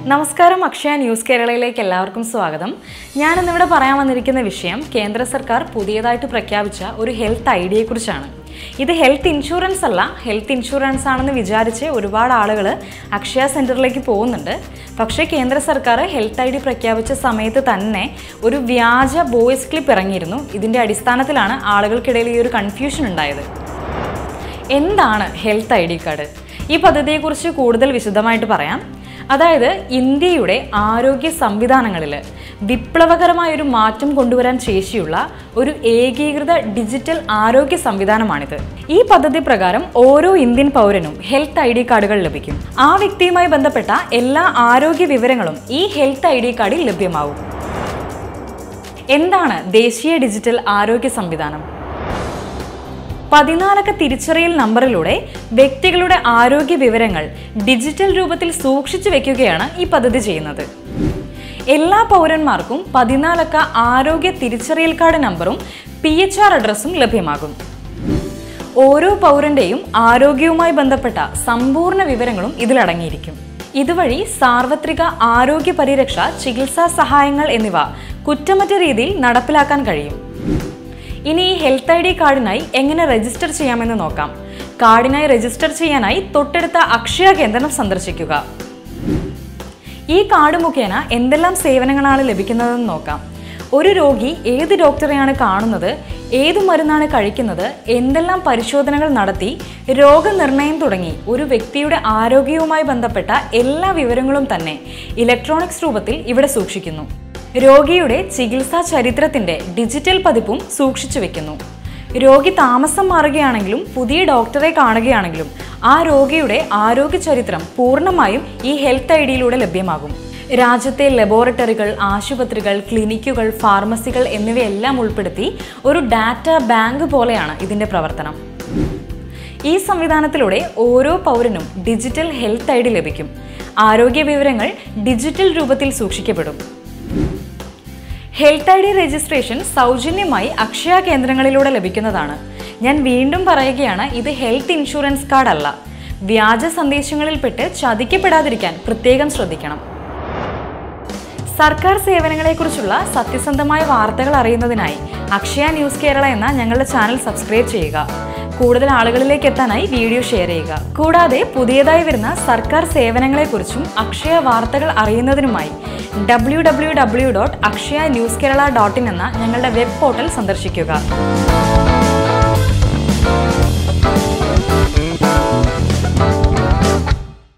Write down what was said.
നമസ്കാരം അക്ഷയ ന്യൂസ് കേരളയിലേക്ക് എല്ലാവർക്കും സ്വാഗതം ഞാനിന്നിവിടെ പറയാൻ വന്നിരിക്കുന്ന വിഷയം കേന്ദ്ര സർക്കാർ പുതിയതായിട്ട് പ്രഖ്യാപിച്ച ഒരു ഹെൽത്ത് ഐ ഡിയെക്കുറിച്ചാണ് ഇത് ഹെൽത്ത് ഇൻഷുറൻസ് അല്ല ഹെൽത്ത് ഇൻഷുറൻസ് ആണെന്ന് വിചാരിച്ച് ഒരുപാട് ആളുകൾ അക്ഷയ സെൻറ്ററിലേക്ക് പോകുന്നുണ്ട് പക്ഷേ കേന്ദ്ര സർക്കാർ ഹെൽത്ത് ഐ ഡി പ്രഖ്യാപിച്ച സമയത്ത് തന്നെ ഒരു വ്യാജ വോയിസ് ക്ലിപ്പ് ഇറങ്ങിയിരുന്നു ഇതിൻ്റെ അടിസ്ഥാനത്തിലാണ് ആളുകൾക്കിടയിൽ ഈ ഒരു കൺഫ്യൂഷൻ ഉണ്ടായത് എന്താണ് ഹെൽത്ത് ഐ ഡി കാർഡ് ഈ പദ്ധതിയെക്കുറിച്ച് കൂടുതൽ വിശദമായിട്ട് പറയാം അതായത് ഇന്ത്യയുടെ ആരോഗ്യ സംവിധാനങ്ങളിൽ വിപ്ലവകരമായ ഒരു മാറ്റം കൊണ്ടുവരാൻ ശേഷിയുള്ള ഒരു ഏകീകൃത ഡിജിറ്റൽ ആരോഗ്യ സംവിധാനമാണിത് ഈ പദ്ധതി പ്രകാരം ഓരോ ഇന്ത്യൻ പൗരനും ഹെൽത്ത് ഐ ഡി കാർഡുകൾ ലഭിക്കും ആ വ്യക്തിയുമായി ബന്ധപ്പെട്ട എല്ലാ ആരോഗ്യ വിവരങ്ങളും ഈ ഹെൽത്ത് ഐ ഡി കാർഡിൽ ലഭ്യമാവും എന്താണ് ദേശീയ ഡിജിറ്റൽ ആരോഗ്യ സംവിധാനം പതിനാലക്ക തിരിച്ചറിയൽ നമ്പറിലൂടെ വ്യക്തികളുടെ ആരോഗ്യ വിവരങ്ങൾ ഡിജിറ്റൽ രൂപത്തിൽ സൂക്ഷിച്ചു വെക്കുകയാണ് ഈ പദ്ധതി ചെയ്യുന്നത് എല്ലാ പൗരന്മാർക്കും പതിനാലക്ക ആരോഗ്യ തിരിച്ചറിയൽ കാർഡ് നമ്പറും പി എച്ച് ആർ അഡ്രസ്സും ലഭ്യമാകും ഓരോ പൗരന്റെയും ആരോഗ്യവുമായി ബന്ധപ്പെട്ട സമ്പൂർണ്ണ വിവരങ്ങളും ഇതിലടങ്ങിയിരിക്കും ഇതുവഴി സാർവത്രിക ആരോഗ്യ പരിരക്ഷ ചികിത്സാ സഹായങ്ങൾ എന്നിവ കുറ്റമറ്റ രീതിയിൽ നടപ്പിലാക്കാൻ കഴിയും ഇനി ഈ ഹെൽത്ത് ഐ ഡി കാർഡിനായി എങ്ങനെ രജിസ്റ്റർ ചെയ്യാമെന്ന് നോക്കാം കാർഡിനായി രജിസ്റ്റർ ചെയ്യാനായി തൊട്ടടുത്ത അക്ഷയ കേന്ദ്രം സന്ദർശിക്കുക ഈ കാർഡ് മുഖേന എന്തെല്ലാം സേവനങ്ങളാണ് ലഭിക്കുന്നതെന്ന് നോക്കാം ഒരു രോഗി ഏത് ഡോക്ടറെയാണ് കാണുന്നത് ഏത് മരുന്നാണ് കഴിക്കുന്നത് എന്തെല്ലാം പരിശോധനകൾ നടത്തി രോഗനിർണയം തുടങ്ങി ഒരു വ്യക്തിയുടെ ആരോഗ്യവുമായി ബന്ധപ്പെട്ട എല്ലാ വിവരങ്ങളും തന്നെ ഇലക്ട്രോണിക്സ് രൂപത്തിൽ ഇവിടെ സൂക്ഷിക്കുന്നു രോഗിയുടെ ചികിത്സാ ചരിത്രത്തിന്റെ ഡിജിറ്റൽ പതിപ്പും സൂക്ഷിച്ചു വെക്കുന്നു രോഗി താമസം മാറുകയാണെങ്കിലും പുതിയ ഡോക്ടറെ കാണുകയാണെങ്കിലും ആ രോഗിയുടെ ആരോഗ്യ ചരിത്രം പൂർണ്ണമായും ഈ ഹെൽത്ത് ഐ ഡിയിലൂടെ ലഭ്യമാകും രാജ്യത്തെ ലബോറട്ടറികൾ ആശുപത്രികൾ ക്ലിനിക്കുകൾ ഫാർമസികൾ എന്നിവയെല്ലാം ഉൾപ്പെടുത്തി ഒരു ഡാറ്റ ബാങ്ക് പോലെയാണ് ഇതിന്റെ പ്രവർത്തനം ഈ സംവിധാനത്തിലൂടെ ഓരോ പൗരനും ഡിജിറ്റൽ ഹെൽത്ത് ഐ ഡി ലഭിക്കും ആരോഗ്യ വിവരങ്ങൾ ഡിജിറ്റൽ രൂപത്തിൽ സൂക്ഷിക്കപ്പെടും ഹെൽത്ത് ഐ ഡി രജിസ്ട്രേഷൻ സൗജന്യമായി അക്ഷയ കേന്ദ്രങ്ങളിലൂടെ ലഭിക്കുന്നതാണ് ഞാൻ വീണ്ടും പറയുകയാണ് ഇത് ഹെൽത്ത് ഇൻഷുറൻസ് കാർഡ് അല്ല വ്യാജ സന്ദേശങ്ങളിൽപ്പെട്ട് ചതിക്കപ്പെടാതിരിക്കാൻ പ്രത്യേകം ശ്രദ്ധിക്കണം സർക്കാർ സേവനങ്ങളെക്കുറിച്ചുള്ള സത്യസന്ധമായ വാർത്തകൾ അറിയുന്നതിനായി അക്ഷയ ന്യൂസ് കേരള എന്ന ഞങ്ങളുടെ ചാനൽ സബ്സ്ക്രൈബ് ചെയ്യുക കൂടുതൽ ആളുകളിലേക്ക് എത്താനായി വീഡിയോ ഷെയർ ചെയ്യുക കൂടാതെ പുതിയതായി വരുന്ന സർക്കാർ സേവനങ്ങളെക്കുറിച്ചും അക്ഷയ വാർത്തകൾ അറിയുന്നതിനുമായി W W W dot Akshaya news Kerala dot in എന്ന ഞങ്ങളുടെ വെബ് പോർട്ടൽ സന്ദർശിക്കുക